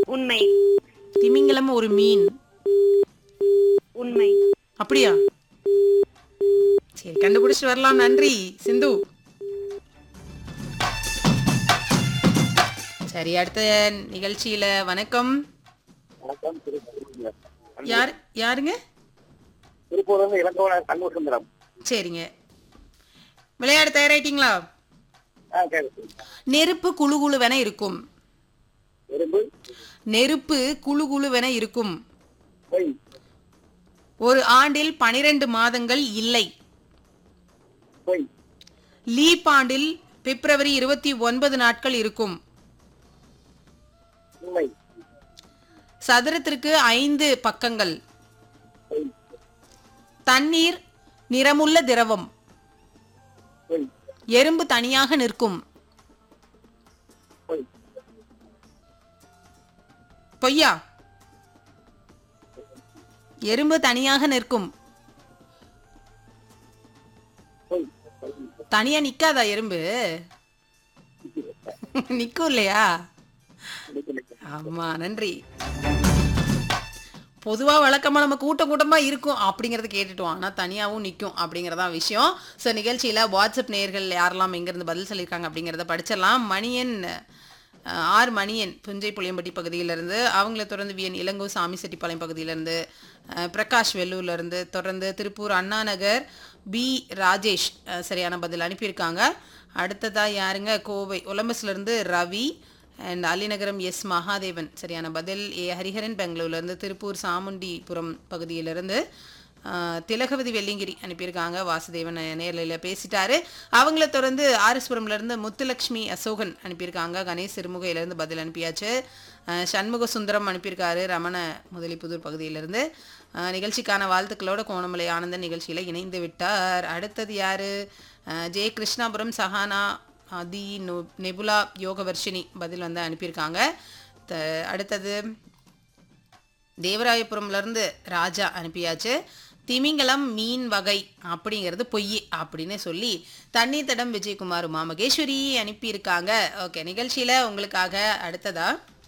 உண்மை திமிங்கலம் ஒரு மீன் உண்மை அப்படியா சரி கண்டுபிடிச்சிட்டு வரலாம் நன்றி சிந்து சரி அடுத்த நிகழ்ச்சியில வணக்கம் வணக்கம் திருப்பூர் யார் யாருங்க திருப்பூர் வந்து இலக்கோண சண்முகசுந்தரம் சரிங்க விளையாட தயாராயிட்டீங்களா ஆ சரி நெருப்பு குழு குழுவென இருக்கும் எறும்பு நெருப்பு குழு குழுவென இருக்கும் பொய் ஒரு ஆண்டில் பனிரெண்டு மாதங்கள் இல்லை பொய் லீப் ஆண்டில் பிப்ரவரி இருபத்தி ஒன்பது நாட்கள் இருக்கும் உண்மை சதுரத்திற்கு ஐந்து பக்கங்கள் பொய் தண்ணீர் நிறமுள்ள திரவம் பொய் எறும்பு தனியாக நிற்கும் பொய் பொய்யா எறும்பு தனியாக நிற்கும் பொய் தனியா நிக்காதா எறும்பு நிக்கும் இல்லையா ஆமா நன்றி பொதுவா வழக்கமா நம்ம கூட்டம் கூட்டமா இருக்கும் அப்படிங்கறத கேட்டுட்டோம் ஆனா தனியாவும் நிக்கும் அப்படிங்கறதா விஷயம் ஸோ நிகழ்ச்சியில வாட்ஸ்அப் நேயர்கள் யாரெல்லாம் எங்கிருந்து பதில் சொல்லியிருக்காங்க அப்படிங்கறத படிச்சிடலாம் மணியன் அஹ், ஆர் மணியன் புஞ்சை புளியம்பட்டி பகுதியிலிருந்து அவங்கள தொடர்ந்து விஎன் இளங்கோ சாமி செட்டிப்பாளையம் பகுதியிலிருந்து அஹ், பிரகாஷ் வெள்ளூர்ல இருந்து தொடர்ந்து திருப்பூர் அண்ணா நகர் பி ராஜேஷ் அஹ், சரியான பதில் அனுப்பியிருக்காங்க அடுத்ததா யாருங்க கோவை ஒலம்பஸ்ல இருந்து ரவி அண்ட் அலிநகரம் எஸ் மகாதேவன் சரியான பதில் ஏ ஹரிஹரன் பெங்களூர்லேருந்து திருப்பூர் சாமுண்டிபுரம் பகுதியிலிருந்து ஆஹ், திலகவதி வெள்ளிங்கிரி அனுப்பியிருக்காங்க வாசுதேவன் நேரில் பேசிட்டாரு அவங்கள தொடர்ந்து ஆர்எஸ்புரம்லேருந்து முத்துலக்ஷ்மி அசோகன் அனுப்பியிருக்காங்க கணேஷ் சிறுமுகையிலேருந்து பதில் அனுப்பியாச்சு ஆஹ், சண்முக சுந்தரம் அனுப்பியிருக்காரு ரமண முதலிப்புதூர் பகுதியிலிருந்து ஆஹ், நிகழ்ச்சிக்கான வாழ்த்துக்களோட கோணமலை ஆனந்தன் நிகழ்ச்சியில் இணைந்து விட்டார் அடுத்தது யாரு ஆஹ், ஜெய கிருஷ்ணாபுரம் சஹானா அதி நு- நெபுலா யோகவர்ஷினி பதில் வந்து அனுப்பியிருக்காங்க த- அடுத்தது தேவராயபுரம்ல இருந்து ராஜா அனுப்பியாச்சு திமிங்கலம் மீன் வகை அப்படிங்கிறது பொய் அப்படின்னு சொல்லி தண்ணீர் தடம் விஜயகுமார் உமா மகேஸ்வரி அனுப்பியிருக்காங்க ஓகே நிகழ்ச்சியில உங்களுக்காக அடுத்ததா